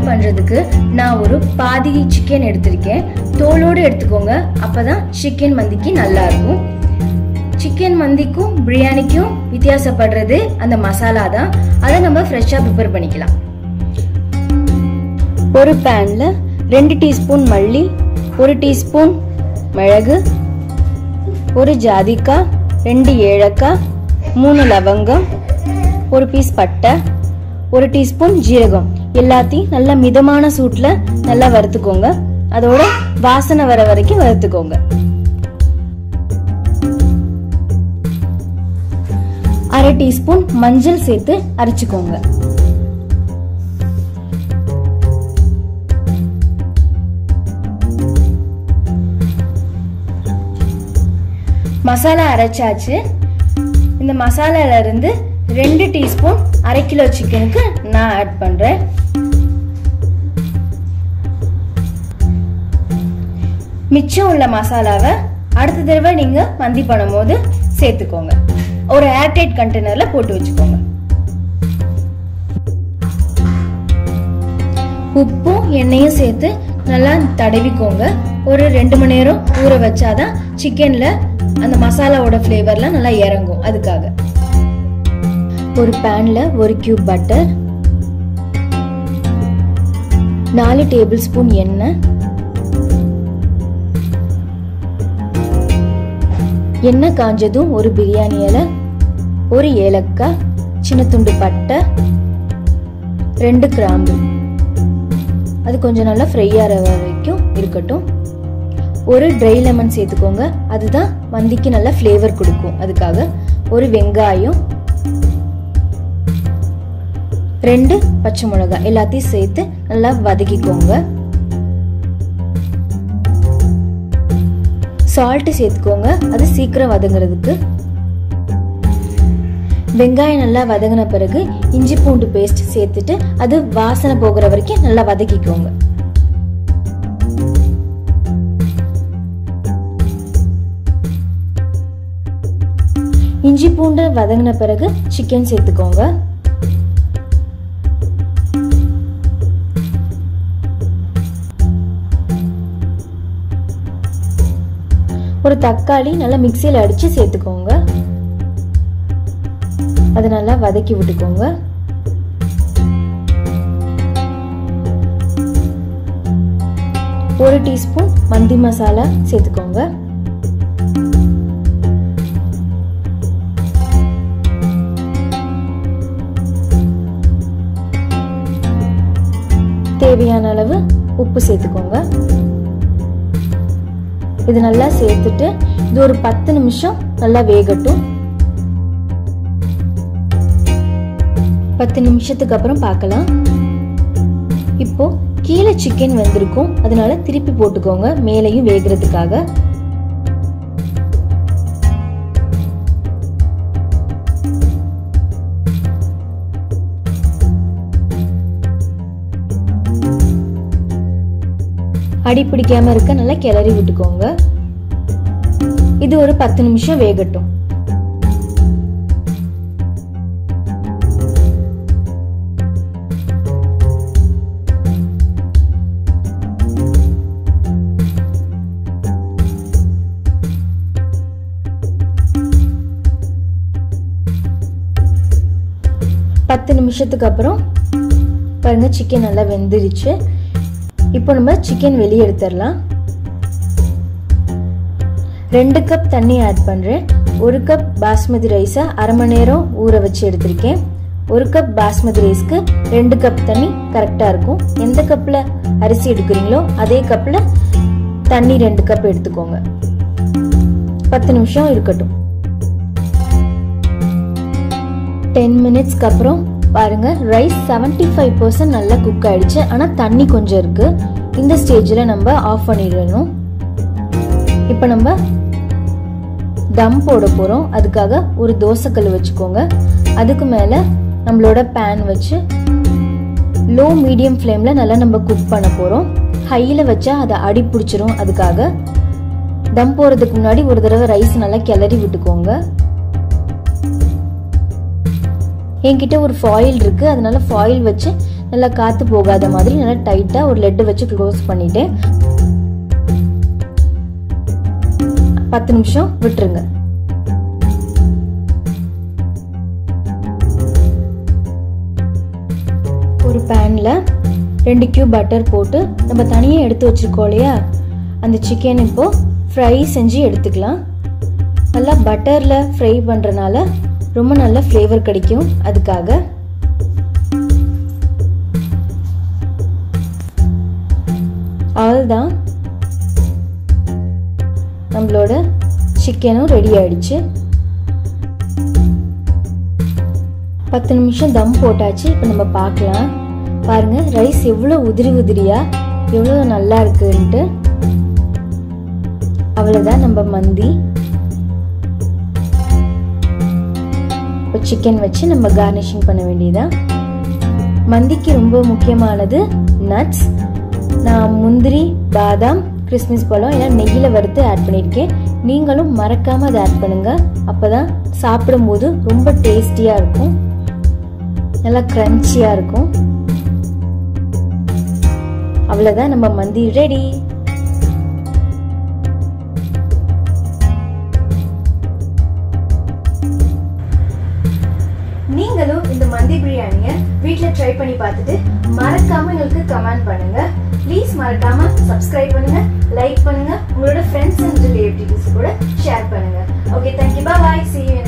பண்றதுக்கு நான் ஒரு பாதி சிக்கன் எடுத்திருக்கேன் தோலோடு எடுத்துக்கோங்க அப்பதான் சிக்கன் மந்திக்கு நல்லா இருக்கும் சிக்கன் மந்திக்கும் பிரியாணிக்கும் வித்தியாசப்படுறது அந்த மசாலா தான் அதை நம்ம ஃப்ரெஷ்ஷாக ப்ரிப்பேர் பண்ணிக்கலாம் ஒரு பேன்ல ரெண்டு டீஸ்பூன் மல்லி ஒரு டீஸ்பூன் மிளகு ஒரு ஜாதிக்காய் ரெண்டு ஏலக்காய் மூணு லவங்கம் ஒரு பீஸ் பட்டை ஒரு டீஸ்பூன் ஜீரகம் எல்லாத்தையும் நல்லா மிதமான சூட்டில் நல்லா வறுத்துக்கோங்க அதோட வாசனை வர வரைக்கும் வறுத்துக்கோங்க அரை டீஸ்பூன் மஞ்சள் சேர்த்து அரைச்சுக்கோங்க மசாலா அரைச்சாச்சு இந்த மசாலால இருந்து ரெண்டு டீஸ்பூன் அரை கிலோ சிக்கனுக்கு நான் ஆட் பண்றேன் மிச்சம் உள்ள மசாலாவை அடுத்த தடவை நீங்க மந்தி பண்ணும்போது சேர்த்துக்கோங்க ஒரு ஏர்டைட் கண்டெய்னர்ல போட்டு வச்சுக்கோங்க உப்பும் எண்ணெயும் சேர்த்து நல்லா தடவிக்கோங்க ஒரு ரெண்டு மணி நேரம் ஊற வச்சாதான் சிக்கன்ல அந்த மசாலாவோட ஃப்ளேவர்லாம் நல்லா இறங்கும் அதுக்காக ஒரு பேன்ல ஒரு கியூப் பட்டர் நாலு டேபிள் ஸ்பூன் எண்ணெய் எண்ணெய் காஞ்சதும் ஒரு பிரியாணி இலை ஒரு ஏலக்காய் சின்ன துண்டு பட்டை ரெண்டு கிராம்பு அது கொஞ்சம் நல்லா ஃப்ரை ஆகிற வரைக்கும் இருக்கட்டும் ஒரு ட்ரை லெமன் சேர்த்துக்கோங்க அதுதான் மந்திக்கு நல்லா ஃப்ளேவர் கொடுக்கும் அதுக்காக ஒரு வெங்காயம் ரெண்டு பச்சை மிளகாய் எல்லாத்தையும் சேர்த்து நல்லா வதக்கிக்கோங்க சால்ட்டு சேர்த்துக்கோங்க அது சீக்கிரம் வதங்குறதுக்கு வெங்காயம் நல்லா வதங்கின பிறகு இஞ்சி பூண்டு பேஸ்ட் சேர்த்துட்டு அது வாசனை போகிற வரைக்கும் நல்லா வதக்கிக்கோங்க இஞ்சி பூண்டு வதங்கின பிறகு சிக்கன் சேர்த்துக்கோங்க ஒரு தக்காளி நல்லா மிக்சியில் அடிச்சு சேர்த்துக்கோங்க அதை நல்லா வதக்கி விட்டுக்கோங்க ஒரு டீஸ்பூன் மந்தி மசாலா சேர்த்துக்கோங்க தேவையான அளவு உப்பு சேர்த்துக்கோங்க இது நல்லா சேர்த்துட்டு இது ஒரு பத்து நிமிஷம் நல்லா வேகட்டும் பத்து நிமிஷத்துக்கு அப்புறம் பார்க்கலாம் இப்போ கீழே சிக்கன் வந்திருக்கும் அதனால திருப்பி போட்டுக்கோங்க மேலையும் வேகிறதுக்காக அடி பிடிக்காம இருக்க நல்லா கிளறி விட்டுக்கோங்க இது ஒரு பத்து நிமிஷம் வேகட்டும் பத்து நிமிஷத்துக்கு அப்புறம் பாருங்க சிக்கன் நல்லா வெந்துருச்சு இப்போ நம்ம சிக்கன் வெளியே எடுத்துடலாம் ரெண்டு கப் தண்ணி ஆட் பண்ணுறேன் ஒரு கப் பாஸ்மதி ரைஸை அரை மணி நேரம் ஊற வச்சு எடுத்திருக்கேன் ஒரு கப் பாஸ்மதி ரைஸ்க்கு ரெண்டு கப் தண்ணி கரெக்டாக இருக்கும் எந்த கப்பில் அரிசி எடுக்கிறீங்களோ அதே கப்பில் தண்ணி ரெண்டு கப் எடுத்துக்கோங்க பத்து நிமிஷம் இருக்கட்டும் டென் மினிட்ஸ்க்கு அப்புறம் பாருங்க ரைஸ் செவன்டி ஃபைவ் பர்சன்ட் நல்லா குக் ஆயிடுச்சு ஆனால் தண்ணி கொஞ்சம் இருக்கு இந்த ஸ்டேஜில் நம்ம ஆஃப் பண்ணிடணும் இப்போ நம்ம தம் போட போகிறோம் அதுக்காக ஒரு தோசைக்கல் வச்சுக்கோங்க அதுக்கு மேலே நம்மளோட பேன் வச்சு லோ மீடியம் ஃப்ளேமில் நல்லா நம்ம குக் பண்ண போகிறோம் ஹையில் வச்சா அதை அடி பிடிச்சிரும் அதுக்காக தம் போகிறதுக்கு முன்னாடி ஒரு தடவை ரைஸ் நல்லா கிளறி விட்டுக்கோங்க என்கிட்ட ஒரு ஃபாயில் இருக்கு அதனால ஃபாயில் வச்சு நல்லா காற்று போகாத மாதிரி நல்லா டைட்டாக ஒரு லெட்டு வச்சு க்ளோஸ் பண்ணிவிட்டு பத்து நிமிஷம் விட்டுருங்க ஒரு பேனில் ரெண்டு கியூப் பட்டர் போட்டு நம்ம தனியாக எடுத்து வச்சுருக்கோம் இல்லையா அந்த சிக்கன் இப்போது ஃப்ரை செஞ்சு எடுத்துக்கலாம் நல்லா பட்டரில் ஃப்ரை பண்ணுறனால ரொம்ப நல்ல ஃப்ளேவர் கிடைக்கும் அதுக்காக அவ்வளோதான் நம்மளோட சிக்கனும் ரெடி ஆயிடுச்சு பத்து நிமிஷம் தம் போட்டாச்சு இப்போ நம்ம பார்க்கலாம் பாருங்க ரைஸ் எவ்வளோ உதிரி உதிரியா எவ்வளோ நல்லா இருக்குன்ட்டு அவ்வளோதான் நம்ம மந்தி இப்போ சிக்கன் வச்சு நம்ம கார்னிஷிங் பண்ண வேண்டியதான் மந்திக்கு ரொம்ப முக்கியமானது நட்ஸ் நான் முந்திரி பாதாம் கிறிஸ்மஸ் பழம் எல்லாம் நெய்யில் வறுத்து ஆட் பண்ணியிருக்கேன் நீங்களும் மறக்காமல் அதை ஆட் பண்ணுங்கள் அப்போ தான் சாப்பிடும்போது ரொம்ப டேஸ்டியாக இருக்கும் நல்லா க்ரன்ச்சியாக இருக்கும் அவ்வளோதான் நம்ம மந்தி ரெடி நீங்களும் இந்த மந்தி பிரியாணியை வீட்டில் ட்ரை பண்ணி பார்த்துட்டு மறக்காம எங்களுக்கு கமெண்ட் பண்ணுங்க ப்ளீஸ் மறக்காம சப்ஸ்கிரைப் பண்ணுங்க லைக் பண்ணுங்க உங்களோட ஃப்ரெண்ட்ஸ் அண்ட் ரிலேட்டிவ்ஸ் கூட ஷேர் பண்ணுங்க okay thank you bye see you